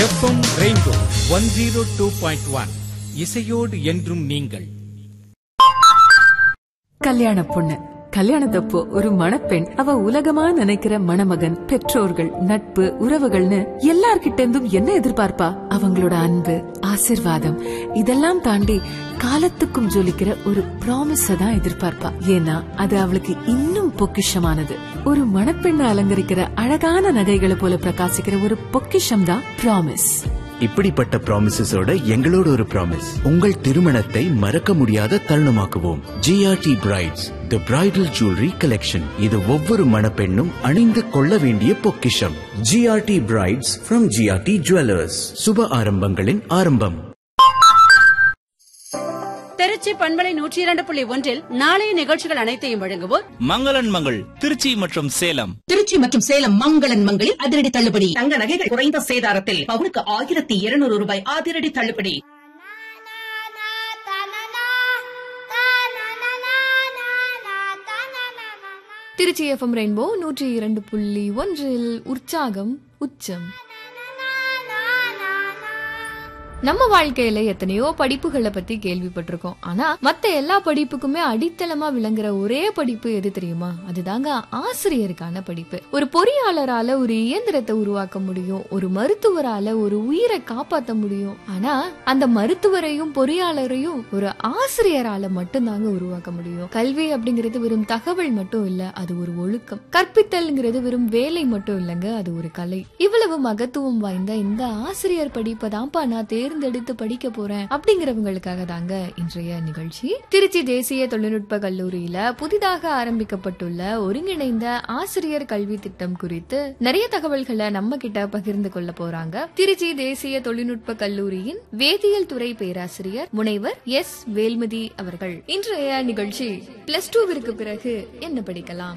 FM Rainbow one zero two point one இசையோடு என்றும் நீங்கள் கல்யாண பொண்ணு கல்யாணத்தப்போ ஒரு மணப்பெண் அவ உலகமா நினைக்கிற மணமகன் பெற்றோர்கள் நட்பு உறவுகள்னு எல்லார்கிட்ட இருந்தும் என்ன எதிர்பார்ப்பா அவங்களோட அன்பு ஆசிர்வாதம் இதெல்லாம் தாண்டி காலத்துக்கும் ஜொலிக்கிற ஒரு ப்ராமிஸ தான் எதிர்பார்ப்பா ஏன்னா அது அவளுக்கு இன்னும் பொக்கிஷமானது ஒரு மணப்பெண்ணை அலங்கரிக்கிற அழகான நகைகளை போல பிரகாசிக்கிற ஒரு பொக்கிஷம் தான் ப்ராமிஸ் இப்படிப்பட்ட ப்ராமிசஸோட எங்களோட ஒரு ப்ராமிஸ் உங்கள் திருமணத்தை மறக்க முடியாத தருணமாக்குவோம் GRT brides the bridal jewellery collection இது ஒவ்வொரு மணப்பெண்ணும் அணிந்து கொள்ள வேண்டிய பொக்கிஷம் GRT brides from GRT jewellers சுப ஆரம்பங்களின் ஆரம்பம் திருச்சி பண்பலை நூற்றி இரண்டு புள்ளி ஒன்றில் நாளைய நிகழ்ச்சிகள் அனைத்தையும் வழங்குவோர் மங்களன் மங்கள் திருச்சி மற்றும் சேலம் திருச்சி மற்றும் சேலம் மங்களன் மங்களில் அதிரடி தள்ளுபடி தங்க நகைகள் குறைந்த சேதாரத்தில் பவுனுக்கு ஆயிரத்தி இருநூறு ரூபாய் அதிரடி தள்ளுபடி திருச்சி எஃப்எம் ரெயின்போ நூற்றி இரண்டு புள்ளி ஒன்றில் உற்சாகம் உச்சம் நம்ம வாழ்க்கையில எத்தனையோ படிப்புகளை பத்தி கேள்விப்பட்டிருக்கோம் ஆனா மத்த எல்லா படிப்புக்குமே அடித்தளமா விளங்குற ஒரே படிப்பு எது தெரியுமா அதுதாங்க ஆசிரியருக்கான படிப்பு ஒரு பொறியாளரால ஒரு இயந்திரத்தை உருவாக்க முடியும் ஒரு மருத்துவரால ஒரு உயிரை காப்பாத்த முடியும் ஆனா அந்த மருத்துவரையும் பொறியாளரையும் ஒரு ஆசிரியரால மட்டும்தாங்க உருவாக்க முடியும் கல்வி அப்படிங்கிறது வெறும் தகவல் மட்டும் இல்ல அது ஒரு ஒழுக்கம் கற்பித்தல்ங்கிறது வெறும் வேலை மட்டும் இல்லைங்க அது ஒரு கலை இவ்வளவு மகத்துவம் வாய்ந்த இந்த ஆசிரியர் படிப்பை தான்ப்பா நான் தேர்ந்தெடுத்து படிக்க போறேன் அப்படிங்கிறவங்களுக்காக தாங்க இன்றைய நிகழ்ச்சி திருச்சி தேசிய தொழில்நுட்ப கல்லூரியில புதிதாக ஆரம்பிக்கப்பட்டுள்ள ஒருங்கிணைந்த ஆசிரியர் கல்வி திட்டம் குறித்து நிறைய தகவல்களை நம்ம கிட்ட பகிர்ந்து கொள்ள போறாங்க திருச்சி தேசிய தொழில்நுட்ப கல்லூரியின் வேதியியல் துறை பேராசிரியர் முனைவர் எஸ் வேல்மதி அவர்கள் இன்றைய நிகழ்ச்சி பிளஸ் டூவிற்கு பிறகு என்ன படிக்கலாம்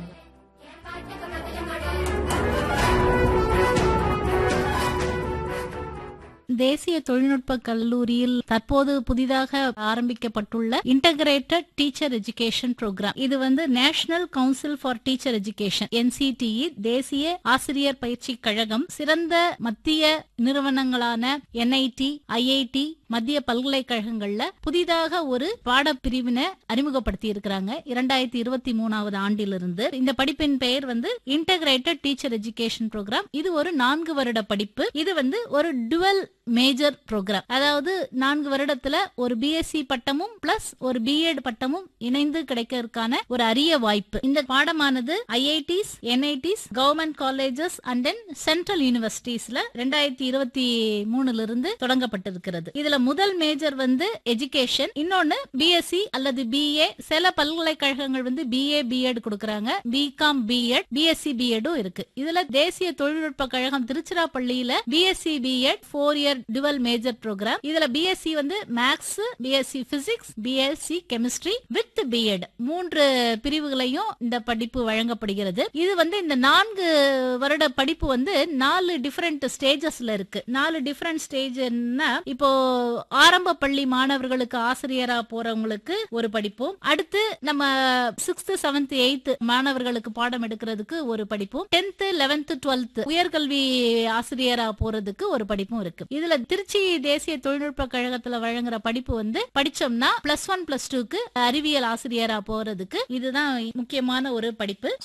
தேசிய தொழில்நுட்ப கல்லூரியில் தற்போது புதிதாக ஆரம்பிக்கப்பட்டுள்ள இன்டகிரேட்டட் டீச்சர் எஜுகேஷன் ப்ரோக்ராம் இது வந்து national council for teacher education NCTE தேசிய ஆசிரியர் பயிற்சி கழகம் சிறந்த மத்திய நிறுவனங்களான என்ஐடி ஐஐடி மத்திய பல்கலைக்கழகங்கள்ல புதிதாக ஒரு பாடப்பிரிவினை அறிமுகப்படுத்தி இருக்கிறாங்க இரண்டாயிரத்தி இருபத்தி மூணாவது ஆண்டிலிருந்து இந்த படிப்பின் பெயர் வந்து இன்டகிரேட்டட் டீச்சர் எஜுகேஷன் ப்ரோக்ராம் இது ஒரு நான்கு வருட படிப்பு இது வந்து ஒரு டுவல் மேஜர் ப்ரோக்ராம் அதாவது நான்கு வருடத்துல ஒரு பிஎஸ்சி பட்டமும் பிளஸ் ஒரு பிஎட் பட்டமும் இணைந்து கிடைக்கிறதுக்கான ஒரு அரிய வாய்ப்பு இந்த பாடமானது IITs NITs government colleges and then central யூனிவர்சிட்டிஸ்ல ரெண்டாயிரத்தி இருபத்தி மூணுல இருந்து தொடங்கப்பட்டிருக்கிறது இதுல முதல் மேஜர் வந்து எஜுகேஷன் இன்னொன்னு பிஎஸ்சி அல்லது பிஏ சில பல்கலைக்கழகங்கள் வந்து பிஏ பிஎட் கொடுக்கறாங்க பிகாம் பிஎட் பிஎஸ்சி பிஎடும் இருக்கு இதுல தேசிய தொழில்நுட்ப கழகம் திருச்சிராப்பள்ளியில BSc BEd four year dual major programme இதுல பிஎஸ்சி வந்து maths BSc physics BSc chemistry with BEd மூன்று பிரிவுகளையும் இந்த படிப்பு வழங்கப்படுகிறது இது வந்து இந்த நான்கு வருட படிப்பு வந்து நாலு டிஃபரெண்ட் ஸ்டேஜஸ்ல இருக்கு நாலு டிஃபரெண்ட் ஸ்டேஜ்னா இப்போ ஆரம்ப பள்ளி மாணவர்களுக்கு ஆசிரியரா போறவங்களுக்கு ஒரு படிப்பும் அடுத்து நம்ம சிக்ஸ்த் செவன்த் எயித் மாணவர்களுக்கு பாடம் எடுக்கிறதுக்கு ஒரு படிப்பும் டென்த் லெவன்த் டுவெல்த் உயர்கல்வி ஆசிரியரா போறதுக்கு ஒரு படிப்பும் இருக்கு இதுல திருச்சி தேசிய தொழில்நுட்ப கழகத்துல வழங்குற படிப்பு வந்து படிச்சோம்னா பிளஸ் ஒன் பிளஸ் டூக்கு அறிவியல் ஆசிரியரா போறதுக்கு இதுதான் முக்கியமான ஒரு படிப்பு